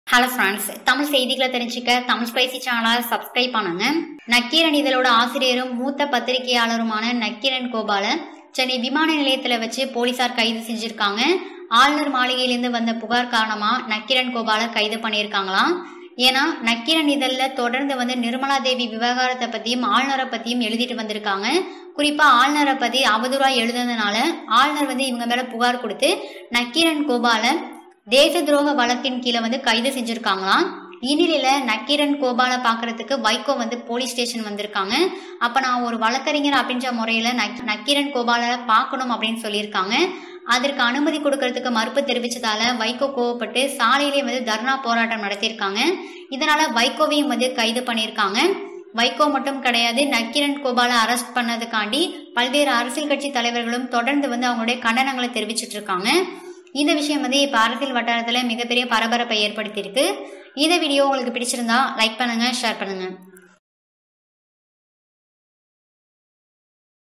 hello friends Tamil செய்திகளை தெரிஞ்சுக்க Tamil spicy சேனலை சப்ஸ்கிரைப் பண்ணுங்க நக்கீரன் இதழோட ஆசிரியரும் மூத்த பத்திரிகையாளருமான நக்கீரன் கோபால சென்னை விமான நிலையத்தில் வச்சு போலீசார் கைது செஞ்சிருக்காங்க ஆளுநர் மாளிகையிலேருந்து வந்த புகார் காரணமா நக்கீரன் கோபால கைது பண்ணியிருக்காங்களாம் ஏன்னா நக்கீரன் இதழில் தொடர்ந்து வந்து நிர்மலா தேவி விவகாரத்தை பற்றியும் ஆளுநரை பற்றியும் எழுதிட்டு வந்திருக்காங்க குறிப்பாக ஆளுநரை பற்றி அவதூறா எழுதுனதுனால ஆளுநர் வந்து இவங்க மேலே புகார் கொடுத்து நக்கீரன் கோபால தேச துரோக வழக்கின் கீழே வந்து கைது செஞ்சிருக்காங்களாம் இந்நிலையில நக்கீரன் கோபால பாக்குறதுக்கு வைகோ வந்து போலீஸ் ஸ்டேஷன் வந்திருக்காங்க அப்ப நான் ஒரு வழக்கறிஞர் அப்படின்ற முறையில நக்- நக்கீரன் கோபால பார்க்கணும் அப்படின்னு சொல்லியிருக்காங்க அதற்கு அனுமதி கொடுக்கறதுக்கு மறுப்பு தெரிவிச்சதால வைகோ கோவப்பட்டு சாலையிலே வந்து தர்ணா போராட்டம் நடத்தியிருக்காங்க இதனால வைகோவையும் வந்து கைது பண்ணியிருக்காங்க வைகோ மட்டும் கிடையாது நக்கீரன் கோபால அரெஸ்ட் பண்ணதுக்காண்டி பல்வேறு அரசியல் கட்சி தலைவர்களும் தொடர்ந்து வந்து அவங்களுடைய கண்டனங்களை தெரிவிச்சிட்டு இருக்காங்க இந்த விஷயம் வந்து இப்போ அரசியல் வட்டாரத்தில் மிகப்பெரிய பரபரப்பை ஏற்படுத்தியிருக்கு இந்த வீடியோ உங்களுக்கு பிடிச்சிருந்தா லைக் பண்ணுங்க ஷேர் பண்ணுங்க